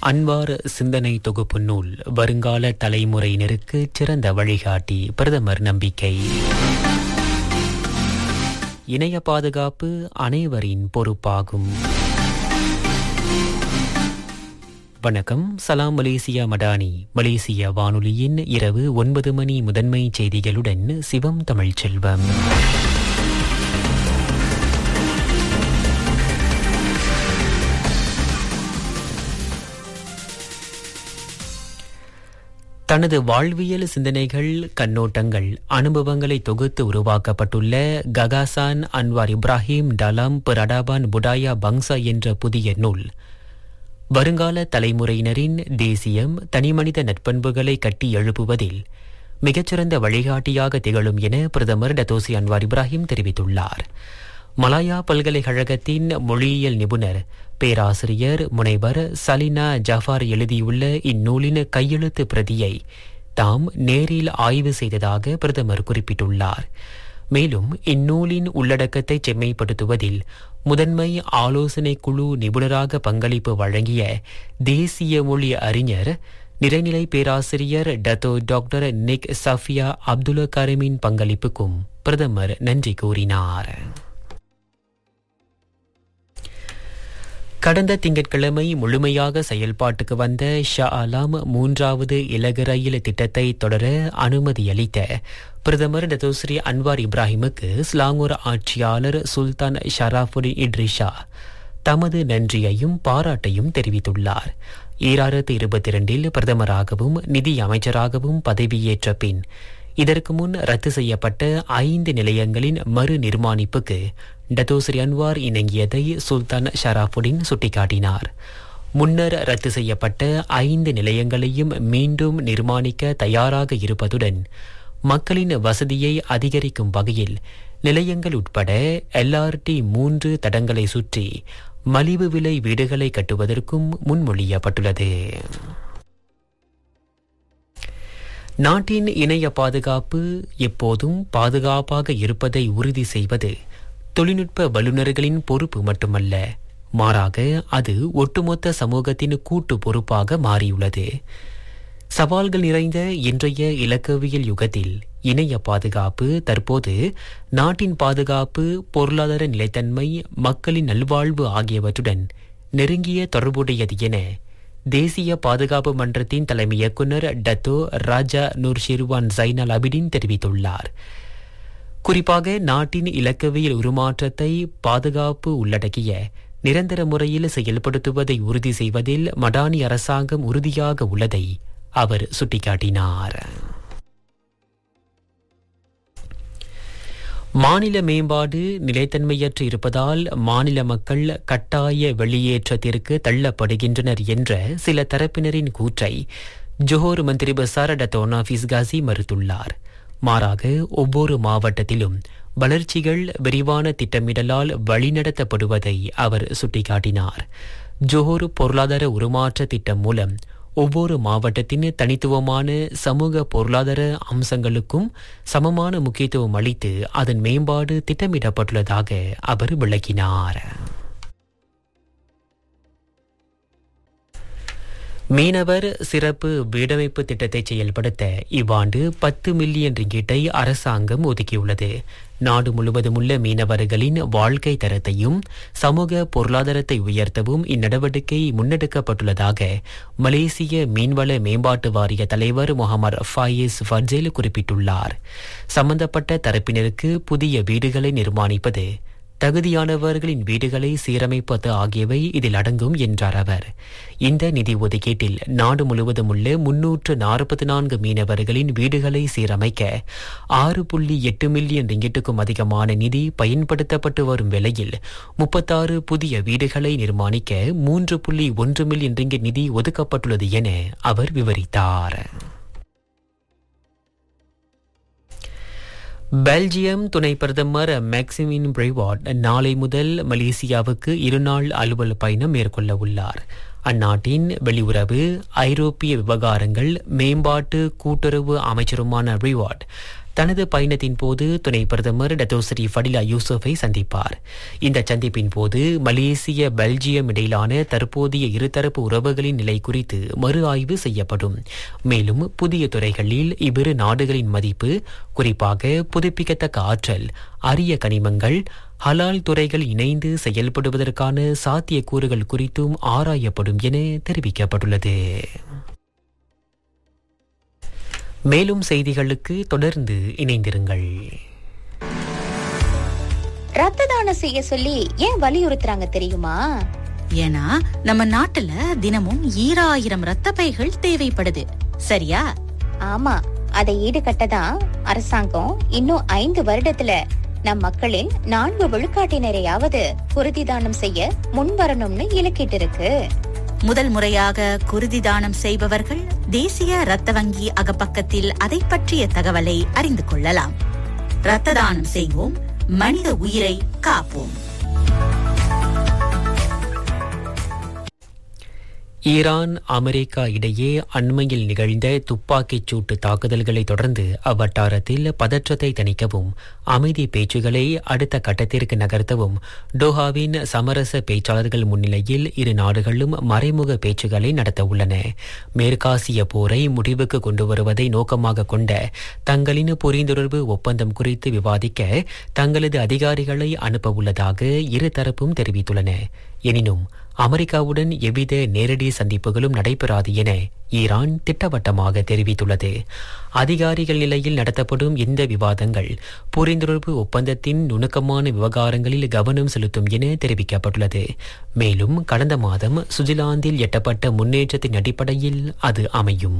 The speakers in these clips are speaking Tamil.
அன்வார் சிந்தனை தொகுப்பு நூல் வருங்கால தலைமுறையினருக்கு சிறந்த வழிகாட்டி பிரதமர் நம்பிக்கை இணைய பாதுகாப்பு அனைவரின் பொறுப்பாகும் வணக்கம் சலாம் மலேசியா மடானி மலேசிய வானொலியின் இரவு ஒன்பது மணி முதன்மை செய்திகளுடன் சிவம் தமிழ்ச்செல்வம் தனது வாழ்வியல் சிந்தனைகள் கண்ணோட்டங்கள் அனுபவங்களை தொகுத்து உருவாக்கப்பட்டுள்ள ககாசான் அன்வார் இப்ராஹிம் டலாம் பிரடாபான் புடாயா பங்சா என்ற புதிய நூல் வருங்கால தலைமுறையினரின் தேசியம் தனிமனித நட்பண்புகளை கட்டி எழுப்புவதில் மிகச்சிறந்த வழிகாட்டியாக திகழும் என பிரதமர் டத்தோசி அன்வார் இப்ராஹிம் தெரிவித்துள்ளார் மலாயா பல்கலைக்கழகத்தின் மொழியியல் நிபுணர் பேராசிரியர் முனைவர் சலினா ஜஃபார் எழுதியுள்ள இந்நூலின் கையெழுத்து பிரதியை தாம் நேரில் ஆய்வு செய்ததாக பிரதமர் குறிப்பிட்டுள்ளார் மேலும் இந்நூலின் உள்ளடக்கத்தை செம்மைப்படுத்துவதில் முதன்மை ஆலோசனை குழு நிபுணராக பங்களிப்பு வழங்கிய தேசிய மொழி அறிஞர் நிறைநிலை பேராசிரியர் Dato doctor Nik Safiah Abdul கரீமின் பங்களிப்புக்கும் பிரதமர் நன்றி கூறினார் கடந்த திங்கட்கிழமை முழுமையாக செயல்பாட்டுக்கு வந்த ஷா அலாம் மூன்றாவது இலகு ரயில் திட்டத்தை தொடர அனுமதி அளித்த பிரதமர் டத்தோஸ்ரீ அன்வார் இப்ராஹிமுக்கு ஸ்லாங்கூர் ஆட்சியாளர் சுல்தான் ஷராஃபுடின் இட்ரிஷா தமது நன்றியையும் பாராட்டையும் தெரிவித்துள்ளார் ஈராயிரத்து இருபத்தி இரண்டில் பிரதமராகவும் நிதி அமைச்சராகவும் பதவியேற்ற பின் இதற்கு முன் ரத்து செய்யப்பட்ட ஐந்து நிலையங்களின் மறு நிர்மாணிப்புக்கு டத்தோஸ்ரீ அன்வார் இணங்கியதை சுல்தான் ஷராஃபுடின் சுட்டிக்காட்டினார் முன்னர் ரத்து செய்யப்பட்ட ஐந்து நிலையங்களையும் மீண்டும் நிர்மாணிக்க தயாராக இருப்பதுடன் மக்களின் வசதியை அதிகரிக்கும் வகையில் நிலையங்கள் உட்பட எல்ஆர்டி மூன்று தடங்களை சுற்றி மலிவு விலை வீடுகளை கட்டுவதற்கும் முன்மொழியப்பட்டுள்ளது நாட்டின் இணைய பாதுகாப்பு எப்போதும் பாதுகாப்பாக இருப்பதை உறுதி செய்வது தொழில்நுட்ப வல்லுநர்களின் பொறுப்பு மட்டுமல்ல மாறாக அது ஒட்டுமொத்த சமூகத்தின் கூட்டு பொறுப்பாக மாறியுள்ளது சவால்கள் நிறைந்த இன்றைய இலக்கவியல் யுகத்தில் இணைய பாதுகாப்பு தற்போது நாட்டின் பாதுகாப்பு பொருளாதார நிலைத்தன்மை மக்களின் நல்வாழ்வு ஆகியவற்றுடன் நெருங்கிய தொடர்புடையது என தேசிய பாதுகாப்பு மன்றத்தின் தலைமை இயக்குநர் டத்தோ ராஜா நூர் ஷிர்வான் ஜைனல் அபிடின் தெரிவித்துள்ளார் குறிப்பாக நாட்டின் இலக்கவியல் உருமாற்றத்தை பாதுகாப்பு உள்ளடக்கிய நிரந்தர முறையில் செயல்படுத்துவதை உறுதி செய்வதில் மடானி அரசாங்கம் உறுதியாக உள்ளதை அவர் சுட்டிக்காட்டினார் மாநில மேம்பாடு நிலைத்தன்மையற்று இருப்பதால் மாநில மக்கள் கட்டாய வெளியேற்றத்திற்கு தள்ளப்படுகின்றனர் என்ற சில தரப்பினரின் கூற்றை ஜோஹர் மந்திரி பசார டத்தோனா ஃபிஸ்காசி மறுத்துள்ளார் மாறாக ஒவ்வொரு மாவட்டத்திலும் வளர்ச்சிகள் விரிவான திட்டமிடலால் வழிநடத்தப்படுவதை அவர் சுட்டிக்காட்டினார் ஜோஹர் பொருளாதார உருமாற்ற திட்டம் மூலம் ஒவ்வொரு மாவட்டத்தின் தனித்துவமான சமூக பொருளாதார அம்சங்களுக்கும் சமமான முக்கியத்துவம் அளித்து அதன் மேம்பாடு திட்டமிடப்பட்டுள்ளதாக அவர் விளக்கினார் மீனவர் சிறப்பு வீடமைப்பு திட்டத்தை செயல்படுத்த இவ்வாண்டு பத்து மில்லியன் ரிங்கீட்டை அரசாங்கம் ஒதுக்கியுள்ளது நாடு முழுவதும் உள்ள மீனவர்களின் வாழ்க்கை தரத்தையும் சமூக பொருளாதாரத்தை உயர்த்தவும் இந்நடவடிக்கை முன்னெடுக்கப்பட்டுள்ளதாக மலேசிய மீன்வள மேம்பாட்டு வாரிய தலைவர் முகமது ஃபாயிஸ் ஃபர்ஜேல் குறிப்பிட்டுள்ளார் சம்பந்தப்பட்ட தரப்பினருக்கு புதிய வீடுகளை நிர்மாணிப்பது தகுதியானவர்களின் வீடுகளை சீரமைப்பது ஆகியவை இதில் அடங்கும் என்றார் அவர் இந்த நிதி ஒதுக்கீட்டில் நாடு முழுவதும் உள்ள முன்னூற்று நாற்பத்தி நான்கு மீனவர்களின் வீடுகளை சீரமைக்க ஆறு புள்ளி எட்டு மில்லியன் ரிங்கிட்டுக்கும் அதிகமான நிதி பயன்படுத்தப்பட்டு வரும் வேளையில் முப்பத்தாறு புதிய வீடுகளை நிர்மாணிக்க மூன்று புள்ளி ஒன்று மில்லியன் ரிங்கிட் நிதி ஒதுக்கப்பட்டுள்ளது என அவர் விவரித்தார் பெல்ஜியம் துணை பிரதமர் மேக்சிமின் பிரைவாட் நாளை முதல் மலேசியாவுக்கு இருநாள் அலுவல் பயணம் மேற்கொள்ள உள்ளார் அந்நாட்டின் வெளியுறவு ஐரோப்பிய விவகாரங்கள் மேம்பாட்டு கூட்டுறவு அமைச்சருமான ரிவார்ட் தனது பயணத்தின் போது துணை பிரதமர் டத்தோசரி ஃபடிலா யூசுஃபை சந்திப்பார் இந்த சந்திப்பின் போது மலேசிய பெல்ஜியம் இடையிலான தற்போதைய இருதரப்பு உறவுகளின் நிலை குறித்து மறு ஆய்வு செய்யப்படும் மேலும் புதிய துறைகளில் இவ்விரு நாடுகளின் மதிப்பு குறிப்பாக புதுப்பிக்கத்தக்க ஆற்றல் அரிய கனிமங்கள் ஹலால் துறைகள் இணைந்து செயல்படுவதற்கான சாத்தியக்கூறுகள் குறித்தும் ஆராயப்படும் என தெரிவிக்கப்பட்டுள்ளது மேலும் செய்திகளுக்கு தொடர்ந்து இணைந்திருங்கள் ரத்த தானம் செய்ய சொல்லி ஏன் வலியுறுத்துறாங்க தெரியுமா ஏன்னா நம்ம நாட்டுல தினமும் ஈராயிரம் ரத்த பைகள் தேவைப்படுது சரியா ஆமா அதை ஈடுகட்ட தான் அரசாங்கம் இன்னும் ஐந்து வருடத்துல நம் மக்களின் நான்கு விழுக்காட்டினரையாவது குருதி தானம் செய்ய முன்வரணும்னு இலக்கிட்டு இருக்கு முதல் முறையாக குருதி தானம் செய்பவர்கள் தேசிய ரத்த வங்கி அகப்பக்கத்தில் அதை பற்றிய தகவலை அறிந்து கொள்ளலாம் ரத்த தானம் செய்வோம் மனித உயிரை காப்போம் ஈரான் அமெரிக்கா இடையே அண்மையில் நிகழ்ந்த துப்பாக்கிச் சூட்டு தாக்குதல்களை தொடர்ந்து அவ்வட்டாரத்தில் பதற்றத்தை தணிக்கவும் அமைதி பேச்சுகளை அடுத்த கட்டத்திற்கு நகர்த்தவும் டோஹாவின் சமரச பேச்சாளர்கள் முன்னிலையில் இரு நாடுகளும் மறைமுக பேச்சுகளை நடத்த உள்ளன மேற்காசிய போரை முடிவுக்கு கொண்டு வருவதை நோக்கமாக கொண்ட தங்களின் புரிந்துணர்வு ஒப்பந்தம் குறித்து விவாதிக்க தங்களது அதிகாரிகளை அனுப்ப உள்ளதாக இருதரப்பும் தெரிவித்துள்ளன எனினும் அமெரிக்காவுடன் எவ்வித நேரடி சந்திப்புகளும் நடைபெறாது என ஈரான் திட்டவட்டமாக தெரிவித்துள்ளது அதிகாரிகள் நிலையில் நடத்தப்படும் இந்த விவாதங்கள் புரிந்துணர்வு ஒப்பந்தத்தின் நுணுக்கமான விவகாரங்களில் கவனம் செலுத்தும் என தெரிவிக்கப்பட்டுள்ளது மேலும் கடந்த மாதம் சுவிட்சர்லாந்தில் எட்டப்பட்ட முன்னேற்றத்தின் அடிப்படையில் அது அமையும்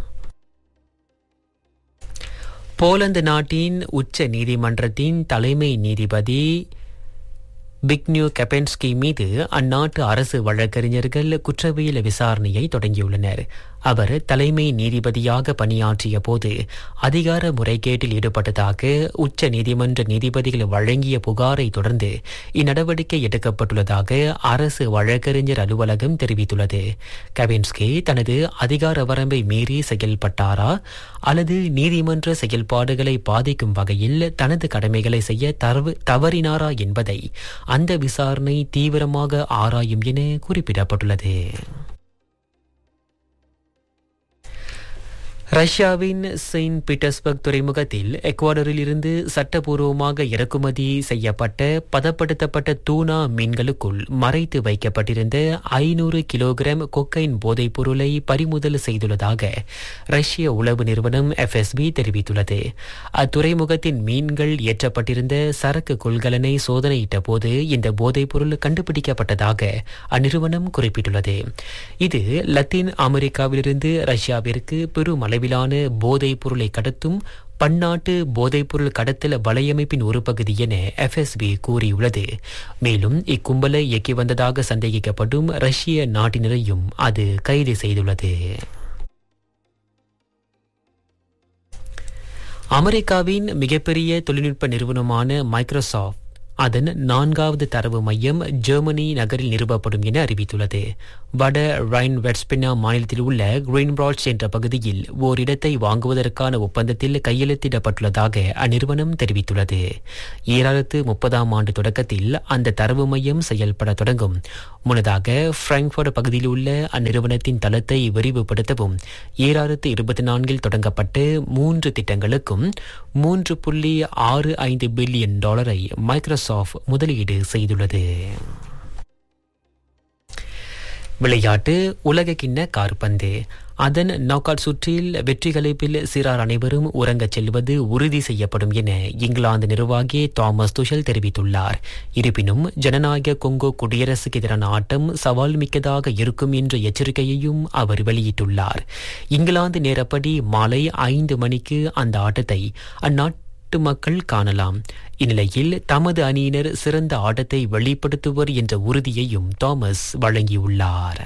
போலந்து நாட்டின் உச்ச நீதிமன்றத்தின் தலைமை நீதிபதி பிக்னியூ கெபென்ஸ்கி மீது அந்நாட்டு அரசு வழக்கறிஞர்கள் குற்றவியல் விசாரணையை தொடங்கியுள்ளனர் அவர் தலைமை நீதிபதியாக பணியாற்றிய போது அதிகார முறைகேட்டில் ஈடுபட்டதாக உச்ச நீதிமன்ற நீதிபதிகள் வழங்கிய புகாரை தொடர்ந்து இந்நடவடிக்கை எடுக்கப்பட்டுள்ளதாக அரசு வழக்கறிஞர் அலுவலகம் தெரிவித்துள்ளது கெவின்ஸ்கி தனது அதிகார வரம்பை மீறி செயல்பட்டாரா அல்லது நீதிமன்ற செயல்பாடுகளை பாதிக்கும் வகையில் தனது கடமைகளை செய்ய தவறினாரா என்பதை அந்த விசாரணை தீவிரமாக ஆராயும் என குறிப்பிடப்பட்டுள்ளது ரஷ்யாவின் செயின்ட் பீட்டர்ஸ்பர்க் துறைமுகத்தில் எக்வாடரில் இருந்து சட்டபூர்வமாக இறக்குமதி செய்யப்பட்ட பதப்படுத்தப்பட்ட தூணா மீன்களுக்குள் மறைத்து வைக்கப்பட்டிருந்த ஐநூறு கிலோகிராம் கொக்கைன் போதைப் பொருளை பறிமுதல் செய்துள்ளதாக ரஷ்ய உளவு நிறுவனம் எஃப்எஸ்பி தெரிவித்துள்ளது அத்துறைமுகத்தின் மீன்கள் ஏற்றப்பட்டிருந்த சரக்கு கொள்கலனை சோதனையிட்ட போது இந்த போதைப் பொருள் கண்டுபிடிக்கப்பட்டதாக அந்நிறுவனம் குறிப்பிட்டுள்ளது இது லத்தீன் அமெரிக்காவிலிருந்து ரஷ்யாவிற்கு பெரும் அளவிலான போதைப் பொருளை கடத்தும் பன்னாட்டு போதைப்பொருள் கடத்தல் வலையமைப்பின் ஒரு பகுதி என எஃப்எஸ்பி கூறியுள்ளது மேலும் இக்கும்பலை இயக்கி வந்ததாக சந்தேகிக்கப்படும் ரஷ்ய நாட்டினரையும் அது கைது செய்துள்ளது அமெரிக்காவின் மிகப்பெரிய தொழில்நுட்ப நிறுவனமான மைக்ரோசாஃப்ட் அதன் நான்காவது தரவு மையம் ஜெர்மனி நகரில் நிறுவப்படும் என அறிவித்துள்ளது வட ரைன் வெட்ஸ்பினா மாநிலத்தில் உள்ள கிரீன்பிராட்ஸ் என்ற பகுதியில் ஓரிடத்தை வாங்குவதற்கான ஒப்பந்தத்தில் கையெழுத்திடப்பட்டுள்ளதாக அந்நிறுவனம் தெரிவித்துள்ளது ஈராயிரத்து முப்பதாம் ஆண்டு தொடக்கத்தில் அந்த தரவு மையம் செயல்பட தொடங்கும் முன்னதாக பிராங்க்பர்ட் பகுதியில் உள்ள அந்நிறுவனத்தின் தளத்தை விரிவுபடுத்தவும் ஈராயிரத்து இருபத்தி நான்கில் தொடங்கப்பட்ட மூன்று திட்டங்களுக்கும் மூன்று புள்ளி ஆறு ஐந்து பில்லியன் டாலரை மைக்ரோசாஃப்ட் முதலீடு செய்துள்ளது விளையாட்டு உலகக்கிண்ண கார்பந்து அதன் நாக் சுற்றில் வெற்றி கலைப்பில் சிறார் அனைவரும் உறங்கச் செல்வது உறுதி செய்யப்படும் என இங்கிலாந்து நிர்வாகி தாமஸ் துஷல் தெரிவித்துள்ளார் இருப்பினும் ஜனநாயக கொங்கோ குடியரசுக்கு எதிரான ஆட்டம் சவால் மிக்கதாக இருக்கும் என்ற எச்சரிக்கையையும் அவர் வெளியிட்டுள்ளார் இங்கிலாந்து நேரப்படி மாலை ஐந்து மணிக்கு அந்த ஆட்டத்தை அந்நாட்டு நாட்டு மக்கள் காணலாம் இந்நிலையில் தமது அணியினர் சிறந்த ஆட்டத்தை வெளிப்படுத்துவர் என்ற உறுதியையும் தாமஸ் வழங்கியுள்ளார்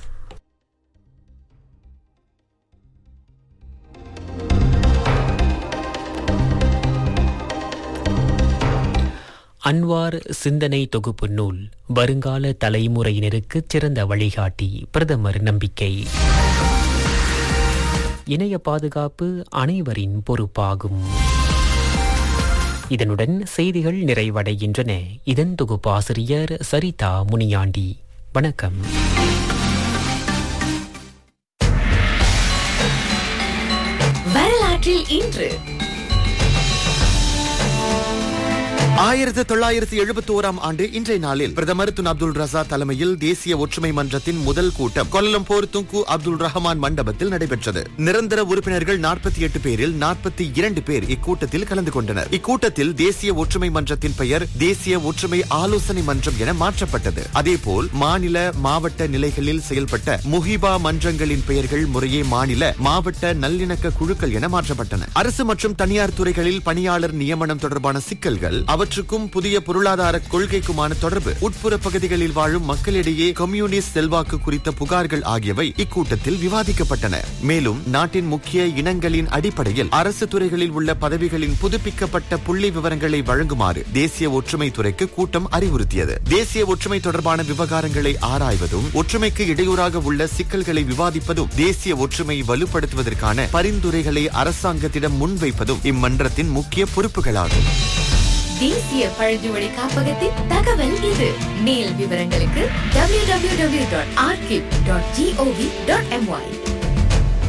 அன்வார் சிந்தனை தொகுப்பு நூல் வருங்கால தலைமுறையினருக்கு சிறந்த வழிகாட்டி பிரதமர் நம்பிக்கை இணைய பாதுகாப்பு அனைவரின் பொறுப்பாகும் இதனுடன் செய்திகள் நிறைவடைகின்றன இதன் தொகுப்பாசிரியர் சரிதா முனியாண்டி வணக்கம் வரலாற்றில் இன்று ஆயிரத்து தொள்ளாயிரத்து எழுபத்தி ஓராம் ஆண்டு இன்றைய நாளில் பிரதமர் துன் அப்துல் ரசா தலைமையில் தேசிய ஒற்றுமை மன்றத்தின் முதல் கூட்டம் கொல்லம்பூர் துங்கு அப்துல் ரஹமான் மண்டபத்தில் நடைபெற்றது நிரந்தர உறுப்பினர்கள் நாற்பத்தி எட்டு பேரில் நாற்பத்தி இரண்டு பேர் இக்கூட்டத்தில் கலந்து கொண்டனர் இக்கூட்டத்தில் தேசிய ஒற்றுமை மன்றத்தின் பெயர் தேசிய ஒற்றுமை ஆலோசனை மன்றம் என மாற்றப்பட்டது அதேபோல் மாநில மாவட்ட நிலைகளில் செயல்பட்ட முஹிபா மன்றங்களின் பெயர்கள் முறையே மாநில மாவட்ட நல்லிணக்க குழுக்கள் என மாற்றப்பட்டன அரசு மற்றும் தனியார் துறைகளில் பணியாளர் நியமனம் தொடர்பான சிக்கல்கள் அவற்றுக்கும் புதிய பொருளாதார கொள்கைக்குமான தொடர்பு உட்புற பகுதிகளில் வாழும் மக்களிடையே கம்யூனிஸ்ட் செல்வாக்கு குறித்த புகார்கள் ஆகியவை இக்கூட்டத்தில் விவாதிக்கப்பட்டன மேலும் நாட்டின் முக்கிய இனங்களின் அடிப்படையில் அரசு துறைகளில் உள்ள பதவிகளின் புதுப்பிக்கப்பட்ட புள்ளி விவரங்களை வழங்குமாறு தேசிய ஒற்றுமை துறைக்கு கூட்டம் அறிவுறுத்தியது தேசிய ஒற்றுமை தொடர்பான விவகாரங்களை ஆராய்வதும் ஒற்றுமைக்கு இடையூறாக உள்ள சிக்கல்களை விவாதிப்பதும் தேசிய ஒற்றுமை வலுப்படுத்துவதற்கான பரிந்துரைகளை அரசாங்கத்திடம் முன்வைப்பதும் இம்மன்றத்தின் முக்கிய பொறுப்புகளாகும் தேசிய பழங்குமொழி காப்பகத்தின் தகவல் இது மேல் விவரங்களுக்கு www.archive.gov.my